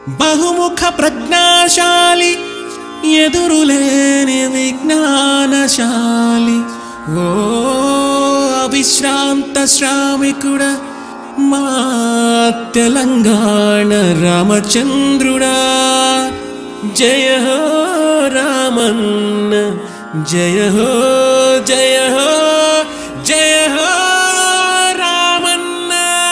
బహుముఖ ప్రజ్ఞాశాలి ఎదురులేని విజ్ఞానశాలి ఓ అవిశ్రాంత శ్రామికుడ మా తెలంగాణ రామచంద్రుడా జయ హో రామన్న జయ హో జయ హో జయ హో రామన్న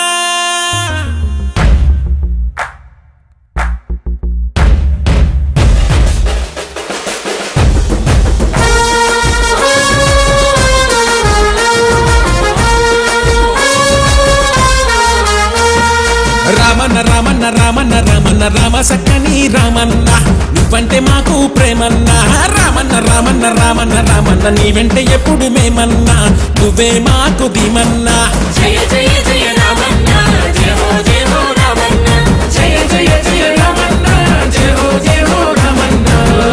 రామన్న రామన్న రామన్న రామన్న రామ సక్కని రామన్న నువ్వంటే మాకు ప్రేమన్న రామన్న రామన్న రామన్న రామన్న నీ వెంట ఎప్పుడు మేమన్నా నువ్వే మాకు ధీమన్నా జయ జయ జయ రామన్న జయ హో జయ హో రామన్న జయ జయ జయ రామన్న జయ హో జయ హో రామన్న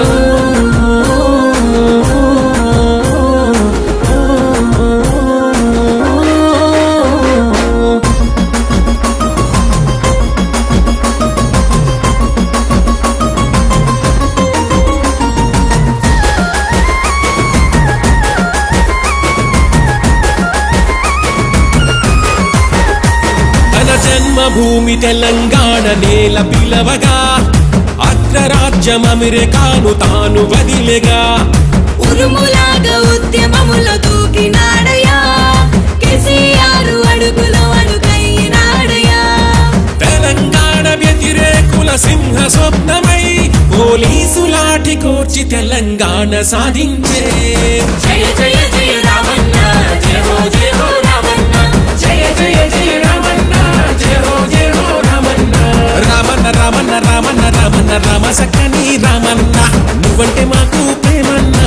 తన జన్మభూమి తెలంగాణ నేల పిలవగా అగ్రరాజ్యం అమెరికాను తాను వదిలేగా ఉరుములాగా ఉద్యమముల దూకినాడయా కేసీఆర్ అడుగులో అడుగైనాడయా తెలంగాణ వ్యతిరేకుల సింహ స్వప్నమై పోలీసు లాఠి కోర్చి తెలంగాణ సాధించే జయ జయ జయ రామన్న జయ హో జయ హో రామన్న జయ జయ జయ రామన్న జయ హో జయ హో రామన్న రామన్న రామన్న రామన్న రామన్న రామ సక్కని రామన్న నువ్వంటే మాకు ప్రేమన్నా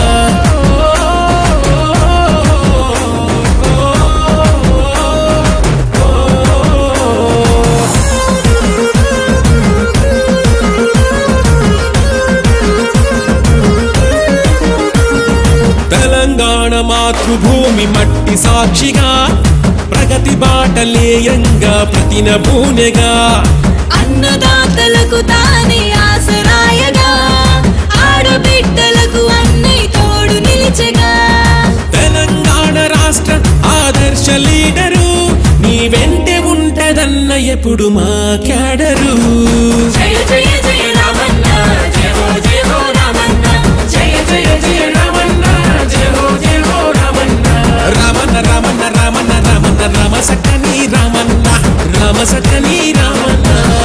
తెలంగాణ మాతృభూమి మట్టి సాక్షిగా ప్రగతి బాటలేయంగా ప్రతినభూనెగా అన్నదాతలకు తానే ఆసరాయగా ఆడబిడ్డలకు అన్నయ్య తోడు నిలిచగా తెలంగాణ రాష్ట్ర ఆదర్శ లీడరు నీ వెంటే ఉంటదన్న ఎప్పుడు మా క్యాడరు జయ జయ జయ రామన్న జయ హో జయ హో రామన్న జయ జయ జయ రామన్న జయ హో జయ హో రామన్న రామన్న రామన్న రామన్న రామన్న రామ సక్కని రామన్న రామ సక్కని రామన్న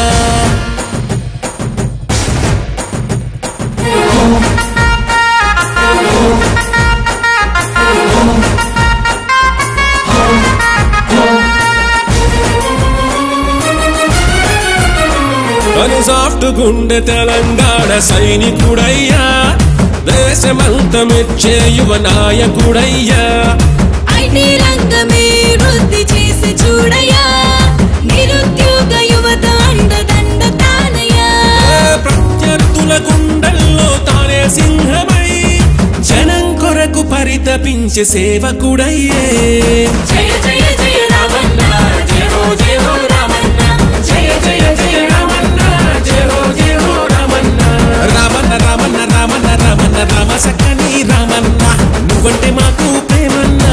తను సాఫ్ట్ గుండె తెలంగాణ సైనికుడయ్యా దేశమంత మెచ్చే యువ నాయకుడయ్యా ఐటీ రంగమే వృద్ధి చేసి చూడయా నిరుద్యోగ యువత అండదండ తానయా ప్రత్యర్థుల గుండెల్లో తానే సింహమై జనం కొరకు పరితపించే సేవకుడయ్యే జయ జయ జయ రామన్న జయ హో జయ హో రామన్న జయ జయ జయ రామన్న జయ హో జయ హో రామన్న రామన్న రామన్న రామన్న రామన్న రామ సక్కని రామన్న నువ్వంటే మాకు ప్రేమన్నా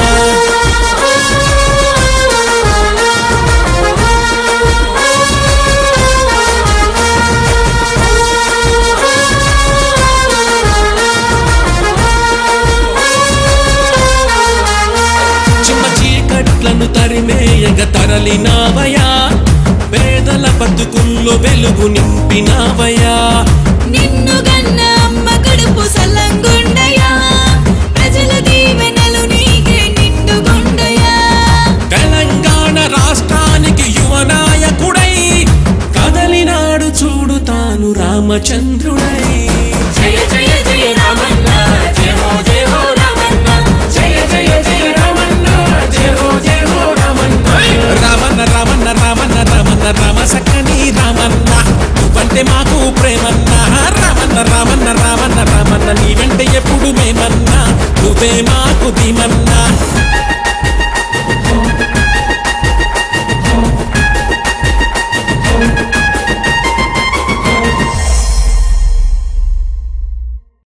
చిమ్మ చీకట్లను తరిమేయగ తరలినావయా పేదల బతుకుల్లో వెలుగు నింపినావయా నిన్ను గన్న అమ్మ కడుపు సల్లంగుండయా ప్రజల దీవెనలు నీకే నిండుగుండయా తెలంగాణ రాష్ట్రానికి యువ నాయకుడై కదలినాడు చూడు తాను రామచంద్రుడై